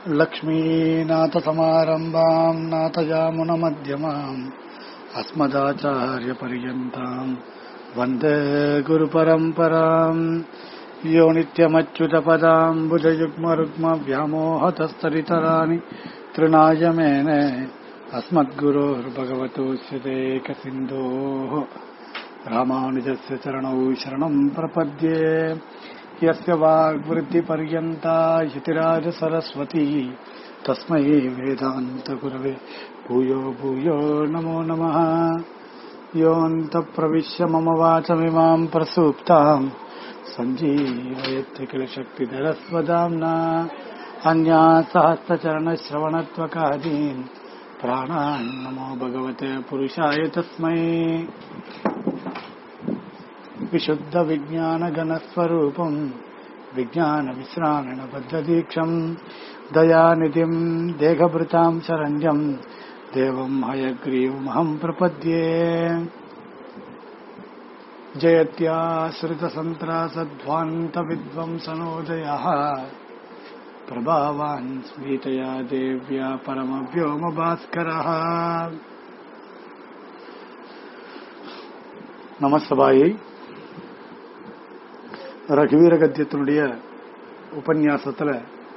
लक्ष्मीनाथसमारम्भाम् नाथयामुनमध्यमाम् अस्मदाचार्यपर्यन्ताम् वन्दे गुरुपरम्पराम् यो नित्यमच्युतपदाम् भुजयुग्मरुग्मव्यामोहतस्तरितराणि तृणाय मेने अस्मद्गुरोर्भगवतोऽस्य देकसिन्धोः रामानुजस्य चरणौ शरणम् प्रपद्ये यस्य वाग्वृद्धिपर्यन्ता यतिराजसरस्वती तस्मै वेदान्तगुरवे भूयो भूयो नमो नमः योऽन्तप्रविश्य मम वाचमिमाम् प्रसूप्ताम् सञ्जीवयत्य किल शक्तिधरस्वदाम्ना अन्या सहस्रचरणश्रवणत्वकादीन् प्राणान् नमो भगवते पुरुषाय तस्मै विशुद्धविज्ञानगणस्वरूपम् विज्ञानविश्राणबद्धदीक्षम् दयानिधिम् देहभृताम् शरण्यम् देवम् हयग्रीवमहम् प्रपद्ये जयत्याश्रितसन्त्रासध्वान्तविद्वंसनोदयः प्रभावान् स्मीतया देव्या परमव्योमभास्करः நமஸ்தபாயை ரகுவீர கத்தியத்தினுடைய உபன்யாசத்துல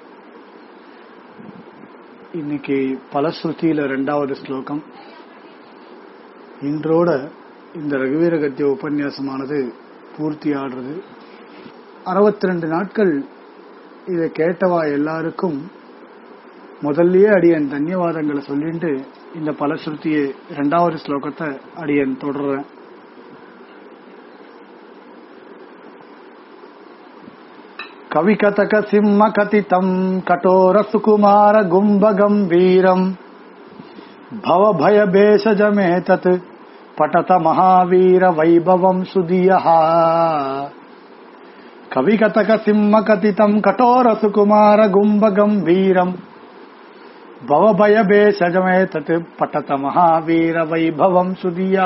இன்னைக்கு பலஸ்ருதியில ரெண்டாவது ஸ்லோகம் இன்றோட இந்த ரகுவீர கத்திய உபன்யாசமானது பூர்த்தி ஆடுறது அறுபத்தி ரெண்டு நாட்கள் இதை கேட்டவா எல்லாருக்கும் முதல்லயே அடியன் தன்யவாதங்களை சொல்லிட்டு இந்த பலஸ்ருதியை ரெண்டாவது ஸ்லோகத்தை அடியன் தொடர்றேன் कविकतक सिंह कथितम् कठोर सुकुमार गुम्ब गम्भीरम् भव भय भेषजमेतत् पठत महावीर वैभवम् सुधियः कविकतक सिंह कथितम् कठोर सुकुमार गुम्ब गम्भीरम् भव भय भेषजमेतत् पठत महावीर வைபவம் சுதியா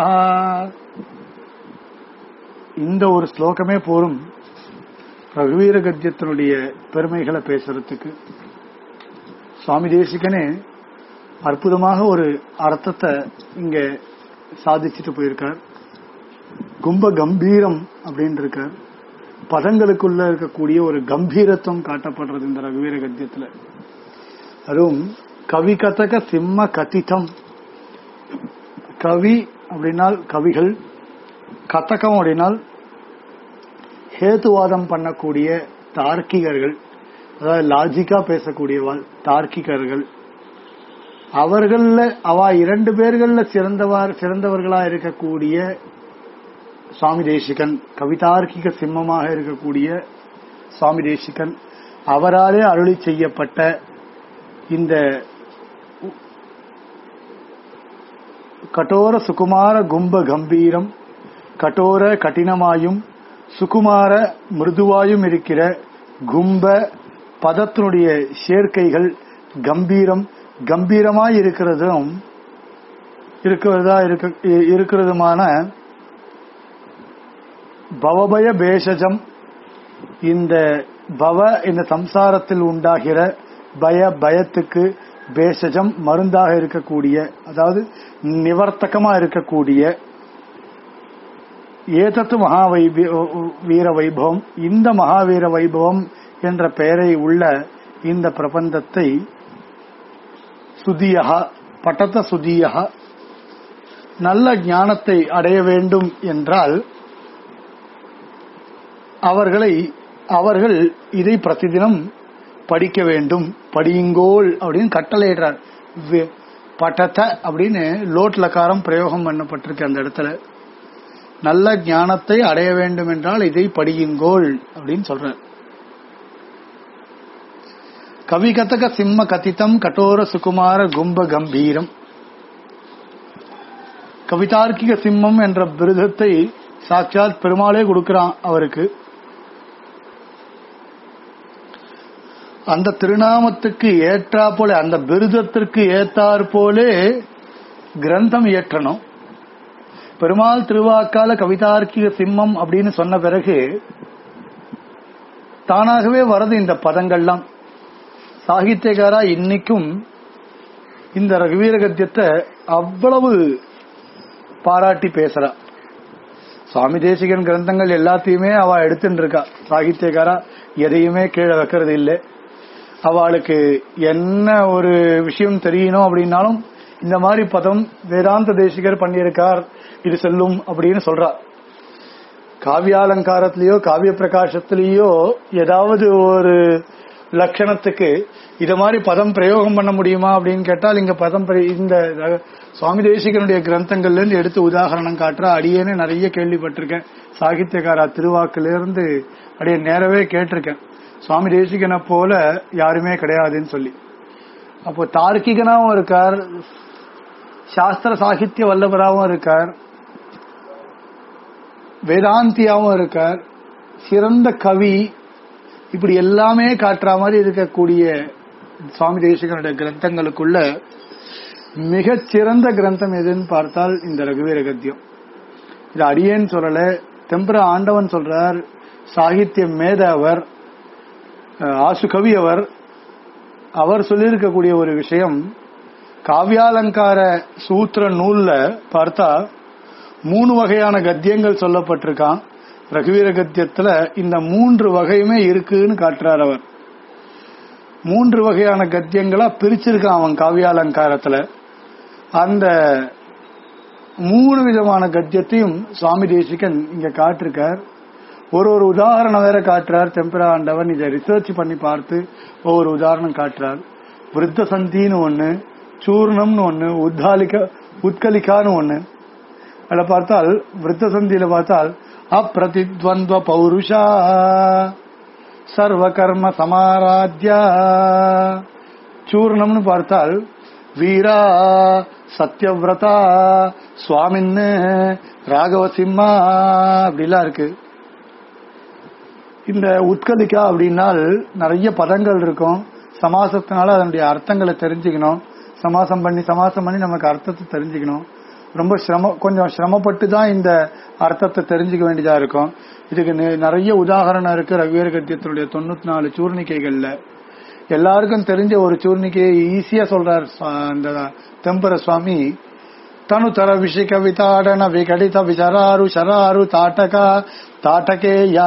இந்த ஒரு ஸ்லோகமே போரும் ரகுவீர கத்தியத்தினுடைய பெருமைகளை பேசுறதுக்கு சுவாமி தேசிகனே அற்புதமாக ஒரு அர்த்தத்தை இங்க சாதிச்சுட்டு போயிருக்கார் கும்ப கம்பீரம் அப்படின்னு இருக்கார் பதங்களுக்குள்ள இருக்கக்கூடிய ஒரு கம்பீரத்துவம் காட்டப்படுறது இந்த ரகுவீர கத்தியத்துல அதுவும் கவி கதக சிம்ம கதிதம் கவி அப்படின்னால் கவிகள் கதகம் அப்படின்னால் ஹேத்துவாதம் பண்ணக்கூடிய தார்க்கிகர்கள் அதாவது லாஜிக்கா பேசக்கூடியவாள் தார்க்கிகர்கள் அவர்கள அவ இரண்டு பேர்கள்ல சிறந்தவார் சிறந்தவர்களா இருக்கக்கூடிய சுவாமி தேசிகன் கவிதார்க்கிக சிம்மமாக இருக்கக்கூடிய சுவாமி தேசிகன் அவராலே அருளி செய்யப்பட்ட இந்த கட்டோர சுகுமார கும்ப கம்பீரம் கட்டோர கடினமாயும் சுகுமார மிருதுவாயும் இருக்கிற கும்ப பதத்தினுடைய சேர்க்கைகள் கம்பீரம் கம்பீரமாய் இருக்கிறதும் இருக்கிறதா இருக்கிறதுமான பவபய பேஷஜம் இந்த பவ இந்த சம்சாரத்தில் உண்டாகிற பய பயத்துக்கு பேஷஜம் மருந்தாக இருக்கக்கூடிய அதாவது நிவர்த்தகமா இருக்கக்கூடிய ஏதத்து மகாவை வீர வைபவம் இந்த மகாவீர வைபவம் என்ற பெயரை உள்ள இந்த பிரபந்தத்தை சுதியகா பட்டத்த சுதியகா நல்ல ஞானத்தை அடைய வேண்டும் என்றால் அவர்களை அவர்கள் இதை பிரதிதினம் படிக்க வேண்டும் படியுங்கோல் அப்படின்னு கட்டளையிடுறார் பட்டத்த அப்படின்னு லோட்லக்காரம் பிரயோகம் பண்ணப்பட்டிருக்கு அந்த இடத்துல நல்ல ஞானத்தை அடைய வேண்டும் என்றால் இதை படியுங்கோள் அப்படின்னு சொல்ற கவிகதக சிம்ம கதிதம் கட்டோர சுகுமார கும்ப கம்பீரம் கவிதார்க்கிக சிம்மம் என்ற விருதத்தை சாட்சாத் பெருமாளே கொடுக்கிறான் அவருக்கு அந்த திருநாமத்துக்கு ஏற்றா போல அந்த விருதத்திற்கு ஏத்தாற் போலே கிரந்தம் இயற்றணும் பெருமாள் திருவாக்கால கவிதார்க்கிக சிம்மம் அப்படின்னு சொன்ன பிறகு தானாகவே வரது இந்த பதங்கள்லாம் சாகித்யகாரா இன்னைக்கும் இந்த ரகுவீர கத்தியத்தை அவ்வளவு பாராட்டி பேசுறா சுவாமி தேசிகன் கிரந்தங்கள் எல்லாத்தையுமே அவ எடுத்துட்டு இருக்கா சாகித்யகாரா எதையுமே கீழே வைக்கிறது இல்லை அவளுக்கு என்ன ஒரு விஷயம் தெரியணும் அப்படின்னாலும் இந்த மாதிரி பதம் வேதாந்த தேசிகர் பண்ணியிருக்கார் இது செல்லும் அப்படின்னு சொல்றா காவியாலங்காரத்திலேயோ காவிய பிரகாசத்திலேயோ ஏதாவது ஒரு லட்சணத்துக்கு இது மாதிரி பதம் பிரயோகம் பண்ண முடியுமா அப்படின்னு கேட்டால் இங்க பதம் பிரய- இந்த ர- சுவாமி தேசிகனுடைய கிரந்தங்கள்ல இருந்து எடுத்து உதாகரணம் காட்டுற அடியேன்னு நிறைய கேள்விப்பட்டிருக்கேன் சாகித்யகாரா திருவாக்குல இருந்து அடியே நேரவே கேட்டிருக்கேன் சுவாமி தேசிகனை போல யாருமே கிடையாதுன்னு சொல்லி அப்போ தார்க்கிகனாவும் இருக்கார் சாஸ்திர சாகித்ய வல்லவராகவும் இருக்கார் வேதாந்தியாவும் இருக்கார் சிறந்த கவி இப்படி எல்லாமே காட்டுற மாதிரி இருக்கக்கூடிய சுவாமி தேசிகனுடைய கிரந்தங்களுக்குள்ள மிகச் சிறந்த கிரந்தம் எதுன்னு பார்த்தால் இந்த ரகுவீர கத்தியம் இது அடியேன்னு சொல்லல தெம்பர ஆண்டவன் சொல்றார் சாகித்ய மேத அவர் அஹ், ஆசு கவி அவர் அவர் சொல்லியிருக்கக்கூடிய ஒரு விஷயம் காவியாலங்கார சூத்திர நூல்ல பார்த்தா மூணு வகையான கத்தியங்கள் சொல்லப்பட்டிருக்கான் ரகுவீர கத்தியத்துல இந்த மூன்று வகையுமே இருக்குன்னு காட்டுறார் அவர் மூன்று வகையான கத்தியங்களா பிரிச்சிருக்கான் அவன் காவியாலங்காரத்துல அந்த மூணு விதமான கத்தியத்தையும் சுவாமி தேசிகன் இங்க காட்டிருக்கார் ஒரு ஒரு உதாரணம் வேற காட்டுறார் தெம்பரா ஆண்டவன் இதை ரிசர்ச் பண்ணி பார்த்து ஒவ்வொரு உதாரணம் காட்டுறார் விருத்த சந்தின்னு ஒண்ணு சூர்ணம்னு ஒண்ணு உத்தாலிக உத்கலிகான்னு ஒண்ணு அதுல பார்த்தால் விருத்த சந்தியில பார்த்தால் அப்பிரதித்வந்த்வ பௌருஷா சர்வ கர்ம சமாராத்யா சூர்ணம்னு பார்த்தால் வீரா சத்யவிரதா சுவாமின்னு ராகவ சிம்மா அப்படிலாம் இருக்கு இந்த உட்கலிக்கா அப்படின்னால் நிறைய பதங்கள் இருக்கும் சமாசத்தினால அதனுடைய அர்த்தங்களை தெரிஞ்சுக்கணும் சமாசம் பண்ணி சமாசம் பண்ணி நமக்கு அர்த்தத்தை தெரிஞ்சுக்கணும் ரொம்ப சிரம கொஞ்சம் சிரமப்பட்டு தான் இந்த அர்த்தத்தை தெரிஞ்சுக்க வேண்டியதா இருக்கும் இதுக்கு நெ- நிறைய உதாரணம் இருக்கு ரகுவீர கத்தியத்தினுடைய தொண்ணூத்தி நாலு சூர்ணிக்கைகள்ல எல்லாருக்கும் தெரிஞ்ச ஒரு சூர்ணிக்கையை ஈஸியா சொல்றார் சுவா- அந்த தெம்பர சுவாமி తను తర విషిక వితాడన వికటిత విచరారు శరారు తాటక తాటకేయా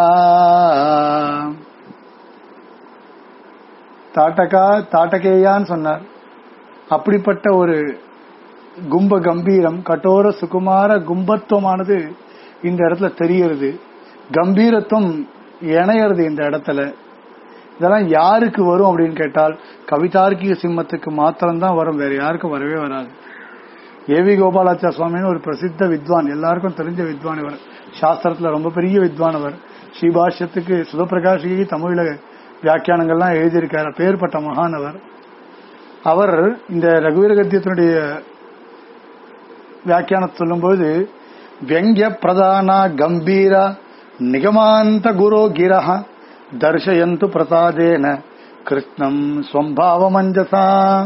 தாட்டகா தாட்டகேயான்னு சொன்னார் அப்படிப்பட்ட ஒரு கும்ப கம்பீரம் கட்டோர சுகுமார கும்பத்துவமானது இந்த இடத்துல தெரிகிறது கம்பீரத்துவம் இணையிறது இந்த இடத்துல இதெல்லாம் யாருக்கு வரும் அப்படின்னு கேட்டால் கவிதார்க்கிக சிம்மத்துக்கு மாத்திரம்தான் வரும் வேற யாருக்கும் வரவே வராது ஏவி கோபாலாச்சார சுவாமின்னு ஒரு பிரசித்த வித்வான் எல்லாருக்கும் தெரிஞ்ச வித்வான் இவர் சாஸ்திரத்துல ரொம்ப பெரிய வித்வான் அவர் ஸ்ரீபாஷ்யத்துக்கு சுதப்பிரகாஷிகை தமிழ்ல வியாக்கியானங்கள்லாம் எழுதியிருக்கார் பேர்பட்ட மகான் அவர் அவர் இந்த ரகுவீர கத்தியத்தினுடைய வியாக்கியானத்தை சொல்லும்போது வியங்கிய பிரதான கம்பீர நிகமாந்த குரோ கிரஹ தர்ஷயந்து பிரசாதேன கிருஷ்ணம் ஸ்வம்பாவமஞ்சசா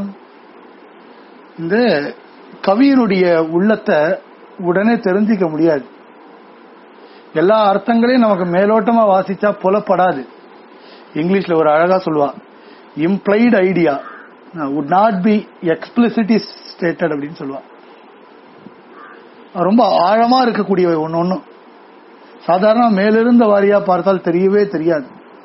இந்த கவியினுடைய உள்ளத்தை உடனே தெரிஞ்சிக்க முடியாது எல்லா அர்த்தங்களையும் நமக்கு மேலோட்டமா வாசிச்சா புலப்படாது இங்கிலீஷ்ல ஒரு அழகா சொல்லுவா implied idea would not be explicitly stated அப்படின்னு சொல்லுவா ரொம்ப ஆழமா இருக்கக்கூடிய ஒன்னு ஒண்ணு சாதாரண மேலிருந்த வாரியா பார்த்தால் தெரியவே தெரியாது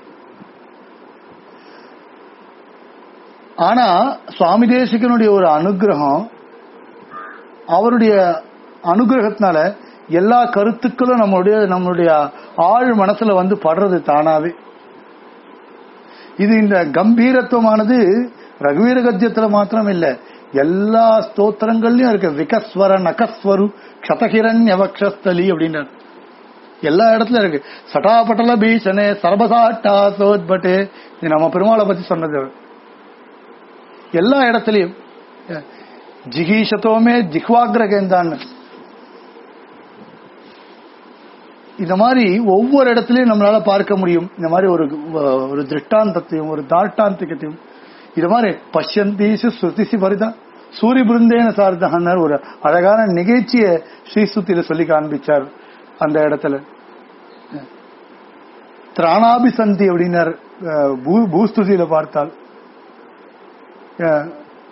ஆனா சுவாமி தேசிகனுடைய ஒரு அனுகிரகம் அவருடைய அனுகிரகத்தினால எல்லா கருத்துக்களும் நம்மளுடைய நம்மளுடைய ஆழ் மனசுல வந்து படுறது தானாவே இது இந்த கம்பீரத்துவமானது ரகுவீர கத்தியத்துல மாத்திரம் இல்ல எல்லா ஸ்தோத்திரங்கள்லயும் இருக்கு விகஸ்வர நகஸ்வரு க்ஷதகிரண்யவக்ஷஸ்தலி அப்படின்னார் எல்லா இடத்துல இருக்கு சட்டாபட்டல பீஷனே சர்பசாட்டா சோத்பட்டே இது நம்ம பெருமாளை பத்தி சொன்னது அவர். எல்லா இடத்துலயும் ஜிகீஷத்தோமே ஜிஹ்வாகிரகேந்தான்னு இந்த மாதிரி ஒவ்வொரு இடத்துலயும் நம்மளால பார்க்க முடியும் இந்த மாதிரி ஒரு ஒரு திருஷ்டாந்தத்தையும் ஒரு தாட்டாந்திகத்தையும் இது மாதிரி பஷ்யந்தீசு ஸ்ருதிசி பரிதா சூரிய பிருந்தேன சார்த்தகன்னர் ஒரு அழகான நிகழ்ச்சியை ஸ்ரீசுத்தியில சொல்லி காண்பிச்சார் அந்த இடத்துல திராணாபிசந்தி அப்படின்னார் அஹ், பூ- பூஸ்துதியில பார்த்தால் அஹ்,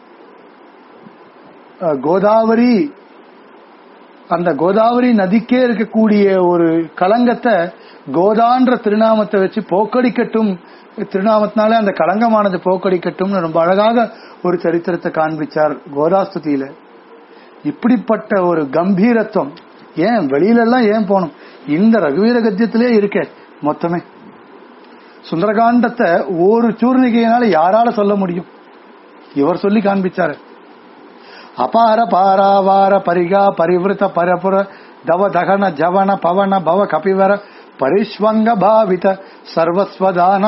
அஹ், கோதாவரி அந்த கோதாவரி நதிக்கே இருக்கக்கூடிய ஒரு களங்கத்தை கோதான்ற திருநாமத்தை வச்சு போக்கடிக்கட்டும் திருநாமத்தினாலே அந்த களங்கமானது போக்கடிக்கட்டும்னு ரொம்ப அழகாக ஒரு சரித்திரத்தை காண்பிச்சார் கோதாஸ்துதியில இப்படிப்பட்ட ஒரு கம்பீரத்துவம் ஏன் வெளியில எல்லாம் ஏன் போகணும் இந்த ரகுவீர கத்தியத்திலே இருக்க மொத்தமே சுந்தரகாண்டத்தை ஒரு சூர்ணிகையினால யாரால சொல்ல முடியும் இவர் சொல்லி காண்பிச்சாரு அபார பாராவார பரிகா பரிவிருத்த பரபுர தவ தகன ஜவன பவன பவ கபிவர பரிஸ்வங்க பாவித சர்வஸ்வதானா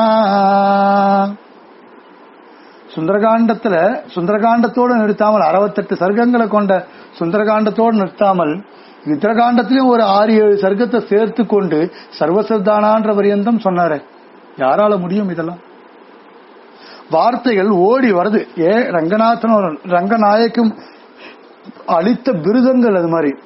சுந்தரகாண்டத்துல சுந்தரகாண்டத்தோடு நிறுத்தாமல் அறுபத்தெட்டு சர்க்கங்களை கொண்ட சுந்தரகாண்டத்தோடு நிறுத்தாமல் யுத்தரகாண்டத்திலும் ஒரு ஆறு ஏழு சர்க்கத்தை சேர்த்து கொண்டு சர்வசர்தானான்ற பரியந்தம் சொன்னாரு யாரால முடியும் இதெல்லாம் வார்த்தைகள் ஓடி வருது ஏ ரங்கநாதன் ஒரு ரங்கநாயக்கும் அளித்த விருதங்கள் அது மாதிரி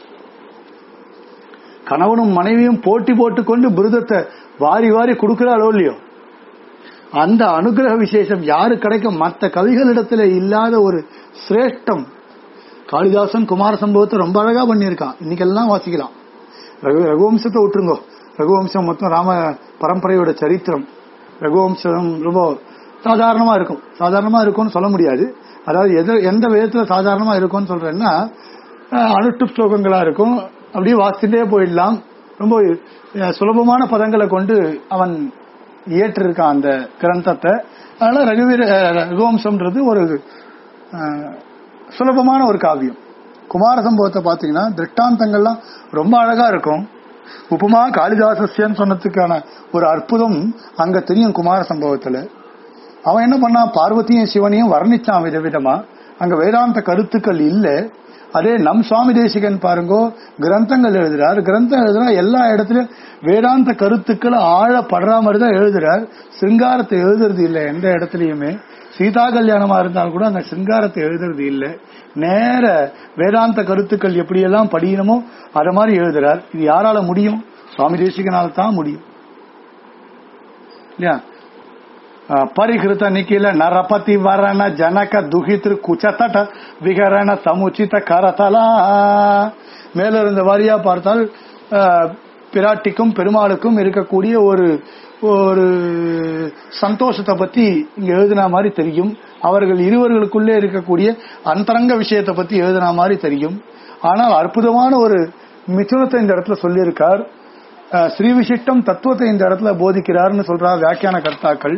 கணவனும் மனைவியும் போட்டி போட்டுக்கொண்டு விருதத்தை வாரி வாரி கொடுக்கிறாளோ இல்லையோ அந்த அனுகிரக விசேஷம் யாரு கிடைக்கும் மற்ற கவிகளிடத்துல இல்லாத ஒரு சிரேஷ்டம் காளிதாசன் குமார சம்பவத்தை ரொம்ப அழகா பண்ணியிருக்கான் இன்னைக்கெல்லாம் வாசிக்கலாம் ரகு ரகுவம்சத்தை விட்டுருங்கோ ரகுவம்சம் மொத்தம் ராம பரம்பரையோட சரித்திரம் ரகுவம்சம் ரொம்ப சாதாரணமா இருக்கும் சாதாரணமா இருக்கும்னு சொல்ல முடியாது அதாவது எது எந்த விதத்துல சாதாரணமா இருக்கும்னு சொல்றேன்னா அஹ், அனுஷ்டு ஸ்லோகங்களா இருக்கும் அப்படியே வாசிச்சுட்டே போயிடலாம் ரொம்ப அஹ், சுலபமான பதங்களை கொண்டு அவன் இயற்றிருக்கான் அந்த கிரந்தத்தை அதனால ரகுவீர அஹ், ரகுவம்சம்ன்றது ஒரு அஹ், சுலபமான ஒரு காவியம் குமார சம்பவத்தை பாத்தீங்கன்னா திருஷ்டாந்தங்கள்லாம் ரொம்ப அழகா இருக்கும் உப்புமா காளிதாசஸ்யன்னு சொன்னதுக்கான ஒரு அற்புதம் அங்க தெரியும் குமார சம்பவத்துல அவன் என்ன பண்ணான் பார்வதியும் சிவனையும் வர்ணிச்சான் விதவிதமா அங்க வேதாந்த கருத்துக்கள் இல்ல அதே நம் சுவாமி தேசிகன் பாருங்கோ கிரந்தங்கள் எழுதுறார் கிரந்தம் எழுதுறா எல்லா இடத்துலயும் வேதாந்த கருத்துக்கள் ஆழப்படுற மாதிரி தான் எழுதுறார் சிங்காரத்தை எழுதுறது இல்லை எந்த இடத்துலயுமே சீதா கல்யாணமா இருந்தாலும் கூட அந்த சிங்காரத்தை எழுதுறது இல்லை நேர வேதாந்த கருத்துக்கள் எப்படியெல்லாம் படியணுமோ அத மாதிரி எழுதுறார் இது யாரால முடியும் சுவாமி தேசிகனால தான் முடியும் இல்லையா ಪರಿಹೃತ ನಿಖಿಲ ನರಪತಿ ವರಣ ಜನಕ ದುಹಿತೃ ಕುಚತಟ ವಿಗರಣ சமுச்சித கரதலா மேல இருந்த வாரியா பார்த்தால் அஹ், பிராட்டிக்கும் பெருமாளுக்கும் இருக்கக்கூடிய ஒரு ஒரு சந்தோஷத்தை பத்தி இங்க எழுதின மாதிரி தெரியும் அவர்கள் இருவர்களுக்குள்ளே இருக்கக்கூடிய அந்தரங்க விஷயத்தை பத்தி எழுதின மாதிரி தெரியும் ஆனால் அற்புதமான ஒரு மிதுனத்தை இந்த இடத்துல சொல்லியிருக்கார் அஹ், ஸ்ரீ விசிஷ்டம் தத்துவத்தை இந்த இடத்துல போதிக்கிறார்னு சொல்றார் வியாக்கியான கர்த்தாக்கள்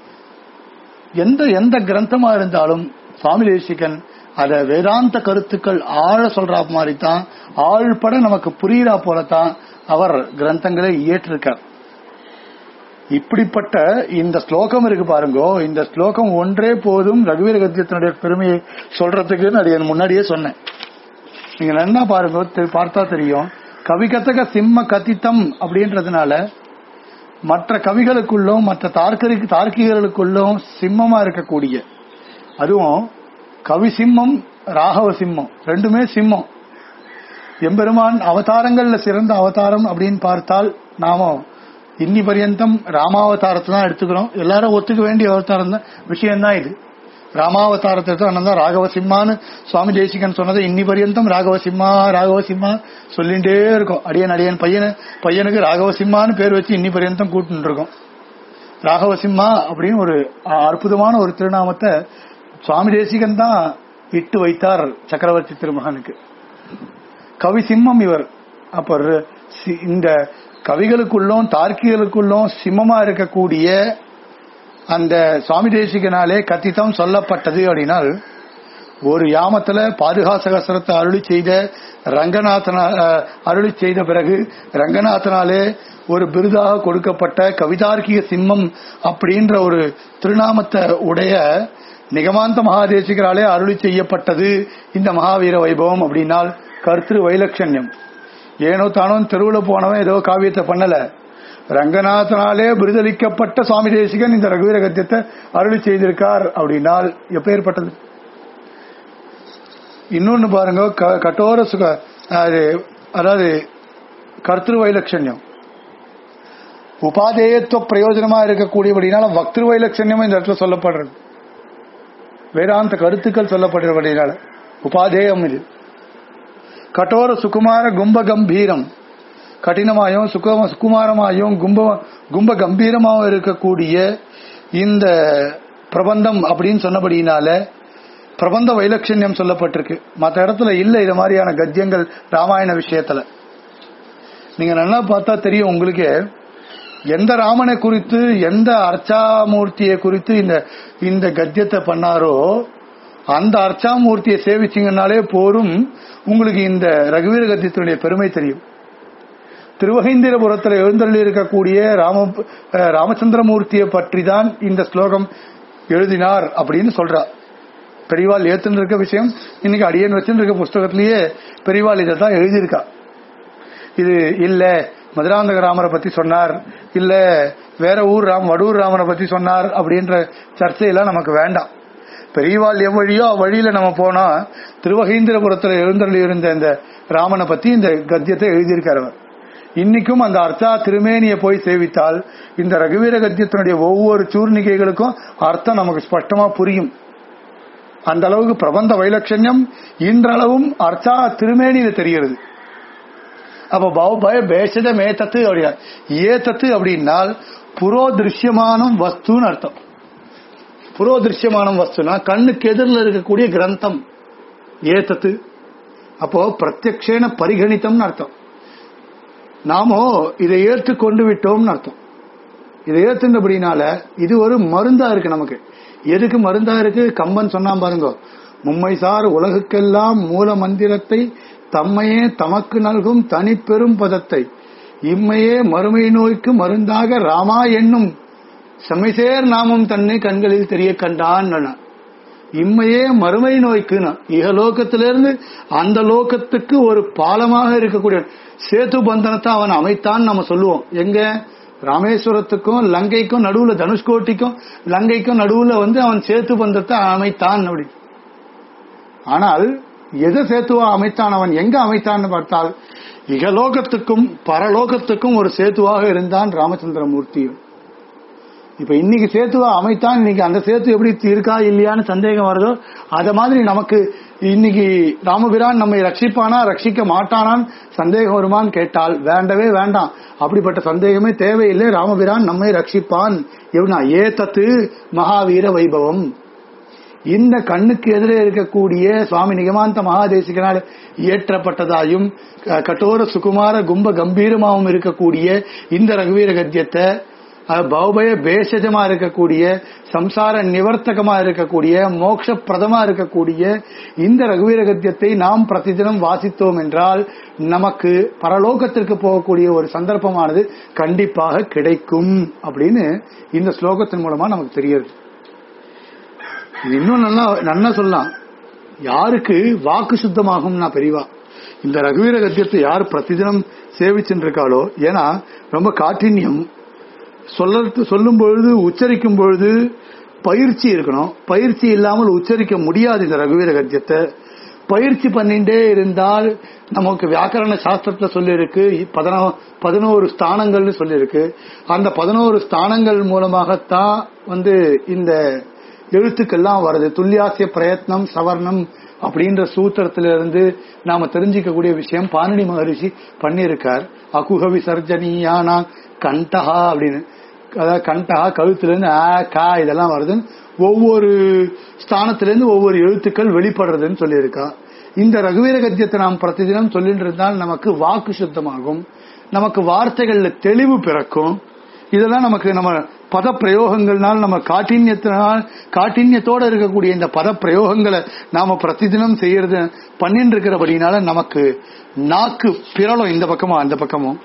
எந்த எந்த கிரந்தமா இருந்தாலும் சுவாமி தேசிகன் அத வேதாந்த கருத்துக்கள் ஆழ சொல்றா மாதிரி தான் ஆழ்பட நமக்கு புரியுறா போலத்தான் அவர் கிரந்தங்களை இயற்றிருக்கார் இப்படிப்பட்ட இந்த ஸ்லோகம் இருக்கு பாருங்கோ இந்த ஸ்லோகம் ஒன்றே போதும் ரகுவீர கத்தியத்தினுடைய பெருமையை சொல்றதுக்குன்னு அது என் முன்னாடியே சொன்னேன் நீங்க நல்லா பாருங்க தெ- பார்த்தா தெரியும் கவிகத்தக சிம்ம கத்தித்தம் அப்படின்றதுனால மற்ற கவிகளுக்குள்ளும் மற்ற தார்க்கரி தார்க்கிகர்களுக்குள்ளும் சிம்மமா இருக்கக்கூடிய அதுவும் கவி சிம்மம் ராகவ சிம்மம் ரெண்டுமே சிம்மம் எம்பெருமான் அவதாரங்கள்ல சிறந்த அவதாரம் அப்படின்னு பார்த்தால் நாம இன்னி பரியந்தம் ராமாவதாரத்தை தான் எடுத்துக்கிறோம் எல்லாரும் ஒத்துக்க வேண்டிய அவதாரம் தான் விஷயம்தான் இது ராமாவதாரத்தை எடுத்து அண்ணன் தான் ராகவ சிம்மான்னு சுவாமி தேசிகன் சொன்னது இன்னி பரியந்தம் ராகவ சிம்மா ராகவ சிம்மா சொல்லிட்டே இருக்கும் அடியன் அடியன் பையனு பையனுக்கு ராகவ சிம்மான்னு பேர் வச்சு இன்னி பரியந்தம் கூட்டிட்டு இருக்கோம் ராகவ சிம்மா அப்படின்னு ஒரு அ- அற்புதமான ஒரு திருநாமத்தை சுவாமி தேசிகன் தான் இட்டு வைத்தார் சக்கரவர்த்தி திருமகனுக்கு கவி சிம்மம் இவர் அப்ப ர- சி- இந்த கவிகளுக்குள்ளும் தார்க்கிகளுக்குள்ளும் சிம்மமா இருக்கக்கூடிய அந்த சுவாமி தேசிகனாலே கத்தித்தம் சொல்லப்பட்டது அப்படின்னால் ஒரு யாமத்துல பாதுகாசகசரத்தை அருளி செய்த ரங்கநாதனா அஹ், அருளி செய்த பிறகு ரங்கநாதனாலே ஒரு விருதாக கொடுக்கப்பட்ட கவிதார்க்கிக சிம்மம் அப்படின்ற ஒரு திருநாமத்தை உடைய நிகமாந்த மகாதேசிகராலே அருளி செய்யப்பட்டது இந்த மகாவீர வைபவம் அப்படின்னால் கர்த்திரு வைலட்சண்யம் ஏனோ தானோ தெருவுல போனவன் ஏதோ காவியத்தை பண்ணல ரங்கநாதனாலே விருதளிக்கப்பட்ட சுவாமி தேசிகன் இந்த ரகுவீர கத்தியத்தை அருளி செய்திருக்கார் அப்படின்னால் எப்பேற்பட்டது இன்னொன்னு பாருங்க க- கட்டோர சுக அது அதாவது கர்த்திரு வைலட்சண்யம் உபாதேயத்துவ பிரயோஜனமா இருக்கக்கூடியபடினால வக்திரு வைலட்சண்யமும் இந்த இடத்துல சொல்லப்படுறது வேதாந்த கருத்துக்கள் சொல்லப்படுறபடினால உபாதேயம் இது கட்டோர சுகுமார கும்ப கம்பீரம் கடினமாயும் சுகம சுகுமாரமாயும் கும்ப கும்ப கம்பீரமாகவும் இருக்கக்கூடிய இந்த பிரபந்தம் அப்படின்னு சொன்னபடினால பிரபந்த வைலட்சண்யம் சொல்லப்பட்டிருக்கு மற்ற இடத்துல இல்ல இது மாதிரியான கத்தியங்கள் ராமாயண விஷயத்துல நீங்க நல்லா பார்த்தா தெரியும் உங்களுக்கு எந்த ராமனை குறித்து எந்த அர்ச்சாமூர்த்தியை குறித்து இந்த இந்த கத்தியத்தை பண்ணாரோ அந்த அர்ச்சாமூர்த்தியை சேவிச்சிங்கனாலே போரும் உங்களுக்கு இந்த ரகுவீர கத்தியத்தினுடைய பெருமை தெரியும் திருவகேந்திரபுரத்தில் எழுந்தருளி இருக்கக்கூடிய ராம அஹ் ராமச்சந்திரமூர்த்தியை பற்றி தான் இந்த ஸ்லோகம் எழுதினார் அப்படின்னு சொல்றார் பெரியவாள் ஏத்துன்னு இருக்க விஷயம் இன்னைக்கு அடியன் வச்சுன்னு இருக்க புஸ்தகத்திலேயே பெரியவாள் இதை தான் எழுதியிருக்கா இது இல்ல மதுராந்தக ராமரை பத்தி சொன்னார் இல்ல வேற ஊர் ராம் வடூர் ராமரை பத்தி சொன்னார் அப்படின்ற சர்ச்சையெல்லாம் நமக்கு வேண்டாம் பெரியவாள் எவ்வழியோ அவ்வழியில நம்ம போனா திருவகேந்திரபுரத்துல எழுந்தருளி இருந்த இந்த ராமனை பத்தி இந்த கத்தியத்தை எழுதியிருக்கார் அவர் இன்னைக்கும் அந்த அர்த்தா திருமேனியை போய் சேவித்தால் இந்த ரகுவீர கத்தியத்தினுடைய ஒவ்வொரு சூர்ணிகைகளுக்கும் அர்த்தம் நமக்கு ஸ்பஷ்டமா புரியும் அந்த அளவுக்கு பிரபந்த வைலட்சண்யம் இன்றளவும் அர்த்தா திருமேனியில தெரிகிறது அப்ப பௌபய பேஷத மேத்தத்து அப்படியா ஏத்தத்து அப்படின்னால் புரோ திருஷ்யமானம் வஸ்துன்னு அர்த்தம் புரோ திருஷ்யமானம் வஸ்துனா கண்ணுக்கு எதிரில் இருக்கக்கூடிய கிரந்தம் ஏத்தத்து அப்போ பிரத்யக்ஷேன பரிகணித்தம்னு அர்த்தம் நாமோ இதை ஏற்று கொண்டு விட்டோம்னு அர்த்தம் இதை ஏத்துனபடினால இது ஒரு மருந்தா இருக்கு நமக்கு எதுக்கு மருந்தா இருக்கு கம்பன் சொன்னா பாருங்க மும்மை சார் உலகுக்கெல்லாம் மூல மந்திரத்தை தம்மையே தமக்கு நல்கும் தனிப்பெரும் பதத்தை இம்மையே மறுமை நோய்க்கு மருந்தாக ராமா என்னும் செம்மைசேர் நாமம் தன்னை கண்களில் தெரிய கண்டான் இம்மையே மறுமை நோய்க்குன்னு இகலோகத்திலிருந்து அந்த லோகத்துக்கு ஒரு பாலமாக இருக்கக்கூடிய சேது பந்தனத்தை அவன் அமைத்தான் நம்ம சொல்லுவோம் எங்க ராமேஸ்வரத்துக்கும் லங்கைக்கும் நடுவுல தனுஷ்கோட்டிக்கும் லங்கைக்கும் நடுவுல வந்து அவன் சேத்து பந்தத்தை அமைத்தான் அப்படி ஆனால் எதை சேத்துவா அமைத்தான் அவன் எங்க அமைத்தான்னு பார்த்தால் இகலோகத்துக்கும் பரலோகத்துக்கும் ஒரு சேத்துவாக இருந்தான் ராமச்சந்திரமூர்த்தியும் இப்ப இன்னைக்கு சேத்துவா அமைத்தான் இன்னைக்கு அந்த சேத்து எப்படி இருக்கா இல்லையான்னு சந்தேகம் வருதோ அத மாதிரி நமக்கு இன்னைக்கு ராமபிரான் நம்மை ரட்சிப்பானா ரட்சிக்க மாட்டானான்னு சந்தேகம் வருமான்னு கேட்டால் வேண்டவே வேண்டாம் அப்படிப்பட்ட சந்தேகமே தேவையில்லை ராமபிரான் நம்மை ரட்சிப்பான் எப்படின்னா ஏத்தத்து மகாவீர வைபவம் இந்த கண்ணுக்கு எதிரே இருக்கக்கூடிய சுவாமி நிகமாந்த மகாதேசிகனால் இயற்றப்பட்டதாயும் கட்டோர சுகுமார கும்ப கம்பீரமாகவும் இருக்கக்கூடிய இந்த ரகுவீர கத்தியத்தை பௌபய பேஷஜமா இருக்கக்கூடிய சம்சார நிவர்த்தகமா இருக்கக்கூடிய மோட்ச பிரதமா இருக்கக்கூடிய இந்த ரகுவீர கத்தியத்தை நாம் பிரதிதினம் வாசித்தோம் என்றால் நமக்கு பரலோகத்திற்கு போகக்கூடிய ஒரு சந்தர்ப்பமானது கண்டிப்பாக கிடைக்கும் அப்படின்னு இந்த ஸ்லோகத்தின் மூலமா நமக்கு தெரியுது இது இன்னும் நல்லா நல்லா சொல்லலாம் யாருக்கு வாக்கு சுத்தமாகும்னா பெரியவா இந்த ரகுவீர கத்தியத்தை யார் பிரதிதினம் சேவிச்சுட்டு இருக்காளோ ஏன்னா ரொம்ப காட்டின்யம் சொல்ல சொல்லும் பொழுது உச்சரிக்கும் பொழுது பயிற்சி இருக்கணும் பயிற்சி இல்லாமல் உச்சரிக்க முடியாது இந்த ரகுவீர கத்தியத்தை பயிற்சி பண்ணிட்டே இருந்தால் நமக்கு வியாக்கரண சாஸ்திரத்துல சொல்லியிருக்கு பதினோரு ஸ்தானங்கள்னு சொல்லியிருக்கு அந்த பதினோரு ஸ்தானங்கள் மூலமாகத்தான் வந்து இந்த எழுத்துக்கெல்லாம் வருது துல்லியாசிய பிரயத்னம் சவர்ணம் அப்படின்ற சூத்திரத்திலிருந்து நாம தெரிஞ்சுக்கக்கூடிய விஷயம் பானனி மகரிஷி பண்ணியிருக்கார் அகுக விசர்ஜனியானா கண்டஹா அப்படின்னு அதாவது கண்டஹா கழுத்திலிருந்து ஆ கா இதெல்லாம் வருது ஒவ்வொரு ஸ்தானத்திலிருந்து ஒவ்வொரு எழுத்துக்கள் வெளிப்படுறதுன்னு சொல்லியிருக்கா இந்த ரகுவீர கத்தியத்தை நாம் பிரதிதினம் சொல்லிட்டு இருந்தால் நமக்கு வாக்கு சுத்தமாகும் நமக்கு வார்த்தைகள்ல தெளிவு பிறக்கும் இதெல்லாம் நமக்கு நம்ம பத பிரயோகங்கள்னால் நம்ம காட்டின்யத்தினால் காட்டின்யத்தோட இருக்கக்கூடிய இந்த பத பிரயோகங்களை நாம பிரதிதினம் செய்யறது பண்ணிட்டு இருக்கிறபடினால நமக்கு நாக்கு பிறலும் இந்த பக்கமும் அந்த பக்கமும்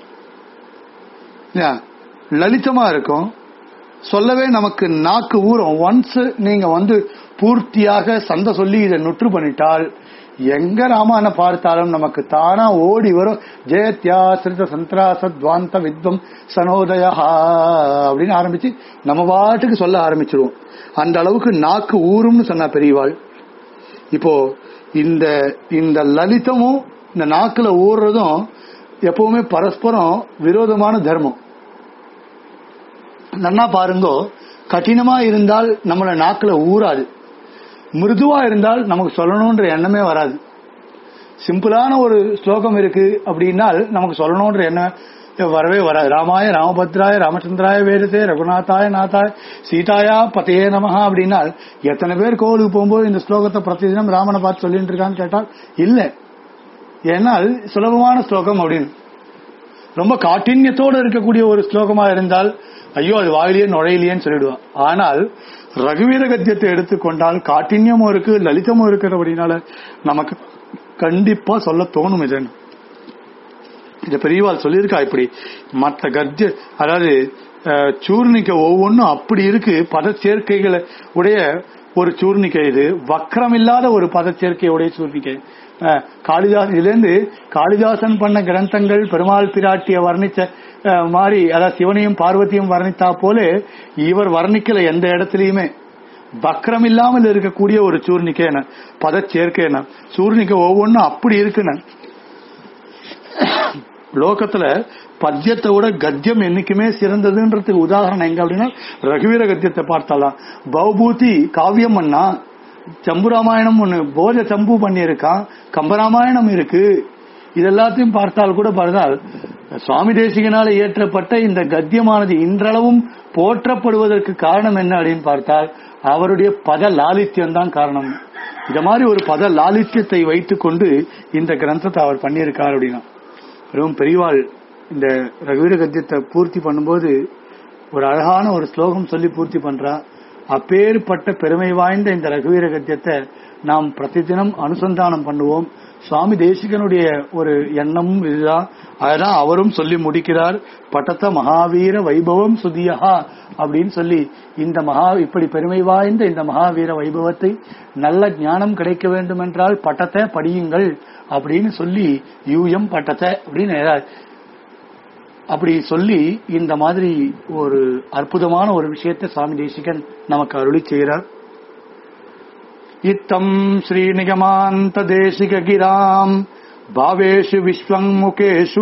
லலிதமா இருக்கும் சொல்லவே நமக்கு நாக்கு ஊறும் ஒன்ஸ் நீங்க வந்து பூர்த்தியாக சந்த சொல்லி இதை நுற்று பண்ணிட்டால் எங்க ராமான பார்த்தாலும் நமக்கு தானா ஓடி வரும் ஜெயத்யாசிரித சந்திராச துவாந்த வித்வம் சனோதயா அப்படின்னு ஆரம்பிச்சு நம்ம பாட்டுக்கு சொல்ல ஆரம்பிச்சிருவோம் அந்த அளவுக்கு நாக்கு ஊறும்னு சொன்னா பெரியவாள் இப்போ இந்த இந்த லலிதமும் இந்த நாக்குல ஊறுறதும் எப்பவுமே பரஸ்பரம் விரோதமான தர்மம் நன்னா பாருங்கோ கடினமா இருந்தால் நம்மள நாக்குல ஊறாது மிருதுவா இருந்தால் நமக்கு சொல்லணும்ன்ற எண்ணமே வராது சிம்பிளான ஒரு ஸ்லோகம் இருக்கு அப்படின்னால் நமக்கு சொல்லணும்ன்ற எண்ணம் வரவே வராது ராமாய ராமபத்ராய ராமச்சந்திராய வேதத்தே ரகுநாத்தாய நாத்தாய சீதாயா பதையே நமஹா அப்படின்னால் எத்தனை பேர் கோவிலுக்கு போகும்போது இந்த ஸ்லோகத்தை பிரதிதினம் ராமனை பார்த்து சொல்லிட்டு இருக்கான்னு கேட்டால் இல்ல ஏன்னால் சுலபமான ஸ்லோகம் அப்படின்னு ரொம்ப காட்டின்யத்தோடு இருக்கக்கூடிய ஒரு ஸ்லோகமா இருந்தால் ஐயோ அது வாயிலேயே நுழையிலேன்னு சொல்லிடுவான் ஆனால் ரகுவீர கத்தியத்தை எடுத்துக்கொண்டால் காட்டின்யமும் இருக்கு லலிதமும் இருக்கிறபடினால நமக்கு கண்டிப்பா சொல்ல தோணும் இதுன்னு இந்த பெரியவாள் சொல்லியிருக்கா இப்படி மற்ற கத்திய அதாவது அஹ், சூர்ணிக்க ஒவ்வொன்றும் அப்படி இருக்கு பத சேர்க்கைகளை உடைய ஒரு சூர்ணிக்கை இது வக்ரம் இல்லாத ஒரு பத சேர்க்கையுடைய சூர்ணிக்கை அஹ், காளிதாஸ் இதுல இருந்து காளிதாசன் பண்ண கிரந்தங்கள் பெருமாள் பிராட்டிய வர்ணிச்ச அஹ், மாதிரி அதாவது சிவனையும் பார்வதியும் வர்ணித்தா போல இவர் வர்ணிக்கல எந்த இடத்துலயுமே வக்ரம் இல்லாமல் இருக்கக்கூடிய ஒரு சூர்ணிக்கை என்ன பத சேர்க்கை என்ன சூர்ணிக்கை ஒவ்வொன்றும் அப்படி இருக்குன்னு லோகத்துல பத்தியத்தை விட கத்தியம் என்னைக்குமே சிறந்ததுன்றதுக்கு உதாரணம் எங்க அப்படின்னா ரகுவீர கத்தியத்தை பார்த்தாலாம் பௌபூதி காவியம் பண்ணா சம்பு ராமாயணம் ஒண்ணு போஜ சம்பு பண்ணியிருக்கான் கம்பராமாயணம் இருக்கு இதெல்லாத்தையும் பார்த்தால் கூட பார்த்தால் சுவாமி தேசிகனால இயற்றப்பட்ட இந்த கத்தியமானது இன்றளவும் போற்றப்படுவதற்கு காரணம் என்ன அப்படின்னு பார்த்தால் அவருடைய பத லாலித்யம் தான் காரணம் இந்த மாதிரி ஒரு பத லாலித்யத்தை வைத்துக் கொண்டு இந்த கிரந்தத்தை அவர் பண்ணியிருக்கார் அப்படின்னா வெறும் பெரியவாள் இந்த ரகுவீர கத்தியத்தை பூர்த்தி பண்ணும்போது ஒரு அழகான ஒரு ஸ்லோகம் சொல்லி பூர்த்தி பண்றா அப்பேற்பட்ட பெருமை வாய்ந்த இந்த ரகுவீர கத்தியத்தை நாம் பிரதிதினம் அனுசந்தானம் பண்ணுவோம் சுவாமி தேசிகனுடைய ஒரு எண்ணமும் இதுதான் அதுதான் அவரும் சொல்லி முடிக்கிறார் பட்டத்த மகாவீர வைபவம் சுதியஹா அப்படின்னு சொல்லி இந்த மகா இப்படி பெருமை வாய்ந்த இந்த மகாவீர வைபவத்தை நல்ல ஞானம் கிடைக்க வேண்டும் என்றால் பட்டத்தை படியுங்கள் அப்படின்னு சொல்லி யூஎம் பட்டத்தை அப்படின்னு ஏதாவது அப்படி சொல்லி இந்த மாதிரி ஒரு அற்புதமான ஒரு விஷயத்தை சுவாமி தேசிகன் நமக்கு அருளி செய்கிறார் இத்தம் ஸ்ரீநிகமாந்த தேசிக கிராம் பாவேஷு விஸ்வங்முகேஷு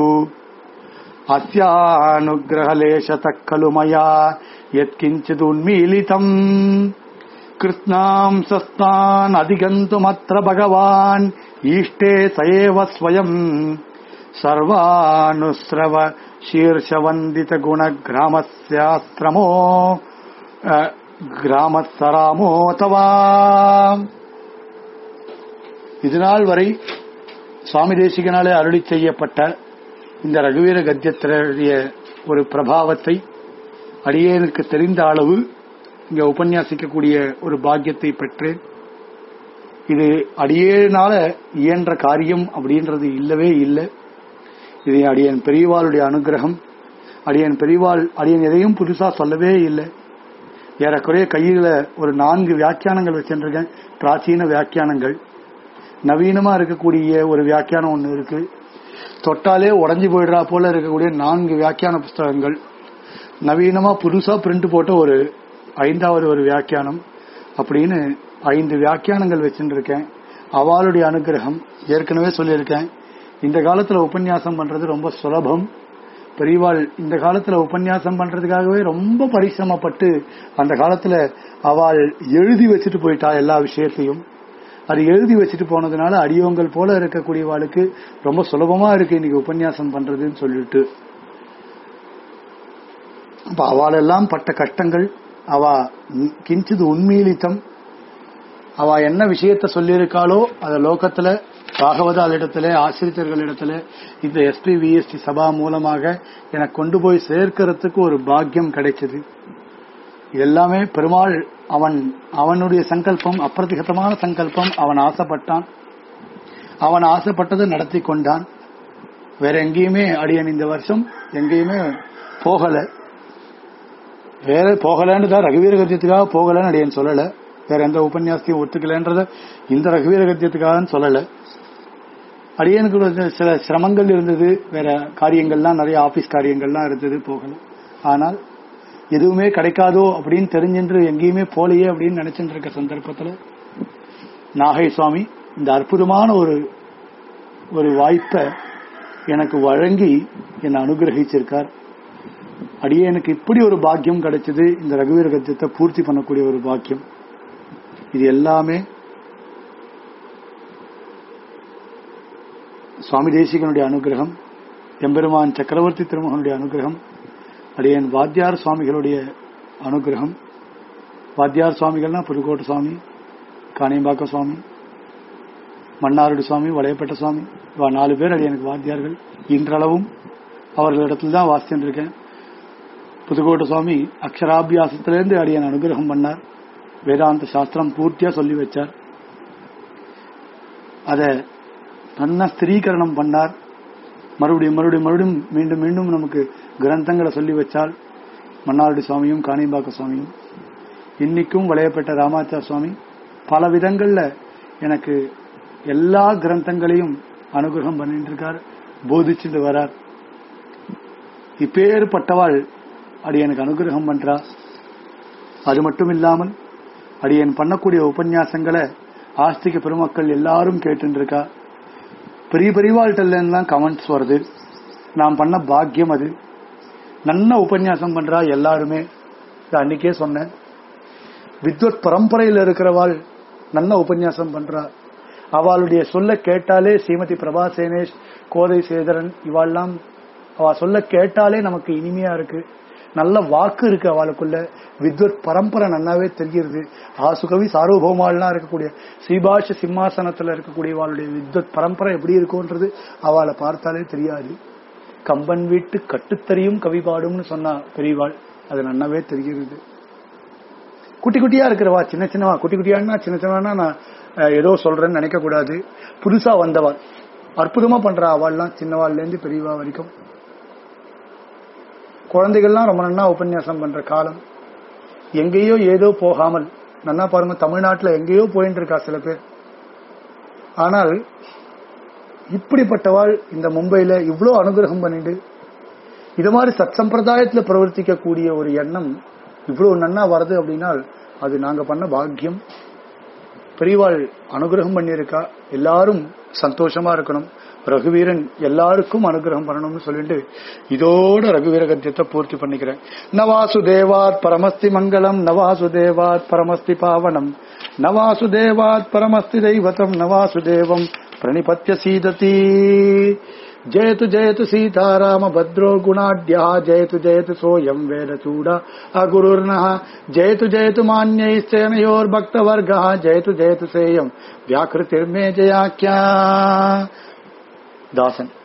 அஸ்யானுகிரகலேஷத खलु मया यत्किञ्चिदुन्मीलितम् कृत्नाम् सस्तान् अधिगन्तुमत्र भगवान् ईष्टे स एव स्वयम् सर्वानुस्रव शीर्षवन्दितगुणग्रामस्याश्रमो अ, கிராமத்தராமோதவா இதுநாள் வரை சுவாமி தேசிகனாலே அருளி செய்யப்பட்ட இந்த ரகுவீர கத்தியத்தினுடைய ஒரு பிரபாவத்தை அடியேனுக்கு தெரிந்த அளவு இங்க உபன்யாசிக்கக்கூடிய ஒரு பாக்கியத்தை பெற்றேன் இது அடியேனால இயன்ற காரியம் அப்படின்றது இல்லவே இல்லை இது அடியன் பெரியவாளுடைய அனுகிரகம் அடியன் பெரியவாள் அடியன் எதையும் புதுசா சொல்லவே இல்லை ஏறக்குறைய கையில ஒரு நான்கு வியாக்கியானங்கள் வச்சிருக்கேன் பிராச்சீன வியாக்கியானங்கள் நவீனமா இருக்கக்கூடிய ஒரு வியாக்கியானம் ஒண்ணு இருக்கு தொட்டாலே உடஞ்சி போயிடுறா போல இருக்கக்கூடிய நான்கு வியாக்கியான புஸ்தகங்கள் நவீனமா புதுசா பிரிண்ட் போட்ட ஒரு ஐந்தாவது ஒரு வியாக்கியானம் அப்படின்னு ஐந்து வியாக்கியானங்கள் வச்சுருக்கேன் அவளுடைய அனுகிரகம் ஏற்கனவே சொல்லியிருக்கேன் இந்த காலத்துல உபன்யாசம் பண்றது ரொம்ப சுலபம் பெரியவாள் இந்த காலத்துல உபன்யாசம் பண்றதுக்காகவே ரொம்ப பரிசிரமப்பட்டு அந்த காலத்துல அவள் எழுதி வச்சுட்டு போயிட்டா எல்லா விஷயத்தையும் அது எழுதி வச்சுட்டு போனதுனால அடியோங்கள் போல இருக்கக்கூடியவாளுக்கு ரொம்ப சுலபமா இருக்கு இன்னைக்கு உபன்யாசம் பண்றதுன்னு சொல்லிட்டு அப்ப அவளெல்லாம் பட்ட கஷ்டங்கள் அவ கிஞ்சிது உண்மையிலித்தம் அவ என்ன விஷயத்த சொல்லியிருக்காளோ அத லோகத்துல பாகவதாளிடத்துல ஆசிரியர்களிடத்துல இந்த எஸ்பி விஎஸ்டி சபா மூலமாக எனக்கு கொண்டு போய் சேர்க்கறதுக்கு ஒரு பாக்கியம் கிடைச்சது எல்லாமே பெருமாள் அவன் அவனுடைய சங்கல்பம் அப்பிரதிகதமான சங்கல்பம் அவன் ஆசைப்பட்டான் அவன் ஆசைப்பட்டதை நடத்தி கொண்டான் வேற எங்கேயுமே அடியன் இந்த வருஷம் எங்கேயுமே போகல வேற போகலன்னு தான் ரகுவீர கத்தியத்துக்காக போகலன்னு அடியன் சொல்லல வேற எந்த உபன்யாசத்தையும் ஒத்துக்கலன்றத இந்த ரகுவீர கத்தியத்துக்காக சொல்லல அடியனுக்கு ஒரு சில சிரமங்கள் இருந்தது வேற காரியங்கள்லாம் நிறைய ஆபீஸ் காரியங்கள்லாம் இருந்தது போகல ஆனால் எதுவுமே கிடைக்காதோ அப்படின்னு தெரிஞ்சென்று எங்கேயுமே போலையே அப்படின்னு நினைச்சுட்டு இருக்க சந்தர்ப்பத்துல நாகை சுவாமி இந்த அற்புதமான ஒரு ஒரு வாய்ப்பை எனக்கு வழங்கி என்னை அனுகிரகிச்சிருக்கார் அடியே எனக்கு இப்படி ஒரு பாக்கியம் கிடைச்சது இந்த ரகுவீர கத்தியத்தை பூர்த்தி பண்ணக்கூடிய ஒரு பாக்கியம் இது எல்லாமே சுவாமி தேசிகனுடைய அனுகிரகம் எம்பெருமான் சக்கரவர்த்தி திருமகனுடைய அனுகிரகம் அடியன் வாத்தியார் சுவாமிகளுடைய அனுகிரகம் வாத்தியார் சுவாமிகள்னா புதுக்கோட்டை சுவாமி காணியம்பாக்க சுவாமி மன்னாருடி சுவாமி வளையப்பட்ட சுவாமி இவா நாலு பேர் அடி எனக்கு வாத்தியார்கள் இன்றளவும் அவர்களிடத்தில் தான் வாசிச்சுட்டு இருக்கேன் புதுக்கோட்டை சுவாமி அக்ஷராபியாசத்திலிருந்து அடியன் அனுகிரகம் பண்ணார் வேதாந்த சாஸ்திரம் பூர்த்தியா சொல்லி வச்சார் அத நல்ல ஸ்திரீகரணம் பண்ணார் மறுபடியும் மறுபடியும் மறுபடியும் மீண்டும் மீண்டும் நமக்கு கிரந்தங்களை சொல்லி வச்சால் மன்னாருடி சுவாமியும் காணிம்பாக்க சுவாமியும் இன்னைக்கும் வளையப்பட்ட ராமாச்சார சுவாமி பல விதங்கள்ல எனக்கு எல்லா கிரந்தங்களையும் அனுகிரகம் பண்ணிட்டு இருக்கார் போதிச்சுட்டு வரார் இப்பேற்பட்டவாள் அடியனுக்கு அனுகிரகம் பண்றா அது மட்டும் இல்லாமல் அடியன் பண்ணக்கூடிய உபன்யாசங்களை ஆஸ்திக பெருமக்கள் எல்லாரும் கேட்டு இருக்கா பெரிய பெரியவாள்கிட்ட தான் கமெண்ட்ஸ் வருது நான் பண்ண பாக்கியம் அது நல்ல உபன்யாசம் பண்றா எல்லாருமே இது அன்னைக்கே சொன்னேன் வித்வத் பரம்பரையில் இருக்கிறவாள் நல்ல உபன்யாசம் பண்றா அவளுடைய சொல்ல கேட்டாலே ஸ்ரீமதி பிரபா சேனேஷ் கோதை சேதரன் இவாள்லாம் அவ சொல்ல கேட்டாலே நமக்கு இனிமையா இருக்கு நல்ல வாக்கு இருக்கு அவளுக்குள்ள வித்வத் பரம்பரை நன்னாவே தெரிகிறது ஆசுகவி சார்வபௌமாலாம் இருக்கக்கூடிய ஸ்ரீபாஷ சிம்மாசனத்துல இருக்கக்கூடிய அவளுடைய வித்வத் பரம்பரை எப்படி இருக்கும்ன்றது அவளை பார்த்தாலே தெரியாது கம்பன் வீட்டு கட்டுத்தறியும் கவி பாடும்னு சொன்னா பெரியவாள் அது நன்னாவே தெரிகிறது குட்டி குட்டியா இருக்கிறவா சின்ன சின்னவா குட்டி குட்டியானா சின்ன சின்னவானா நான் அஹ், ஏதோ சொல்றேன்னு நினைக்க கூடாது புதுசா வந்தவள் அற்புதமா பண்றா அவள்லாம் சின்னவாள்ல இருந்து பெரியவா வரைக்கும் குழந்தைகள்லாம் ரொம்ப நன்னா உபன்யாசம் பண்ற காலம் எங்கேயோ ஏதோ போகாமல் நன்னா பாருங்க தமிழ்நாட்டுல எங்கேயோ போயிட்டு இருக்கா சில பேர் ஆனால் இப்படிப்பட்டவாள் இந்த மும்பையில இவ்ளோ அனுகிரகம் பண்ணிட்டு இது மாதிரி சத் சம்பிரதாயத்துல பிரவர்த்திக்கக்கூடிய ஒரு எண்ணம் இவ்வளவு நன்னா வருது அப்படின்னால் அது நாங்க பண்ண பாக்கியம் பெரியவாள் அனுகிரகம் பண்ணியிருக்கா எல்லாரும் சந்தோஷமா இருக்கணும் ரகுவீரன் எல்லாருக்கும் அனுகிரகம் பண்ணணும்னு சொல்லிட்டு இதோட ரகுவீர கத்தியத்தை பூர்த்தி பண்ணிக்கிறேன் நவாசுதேவாத் பரமஸ்தி மங்களம் நவாசுதேவாத் பரமஸ்தி பாவனம் நவாசுதேவாத் பரமஸ்தி தெய்வதம் நவாசுதேவம் பிரணிபத்திய சீததி जयतु जयतु सीताराम भद्रो गुणाढ्यः जयतु जयतु सोऽयं वेदचूड अगुरुर्नः जयतु जयतु मान्यैश्चयनयोर्भक्तवर्गः जयतु जयतु सेयं व्याकृतिर्मे जयाख्या दासन्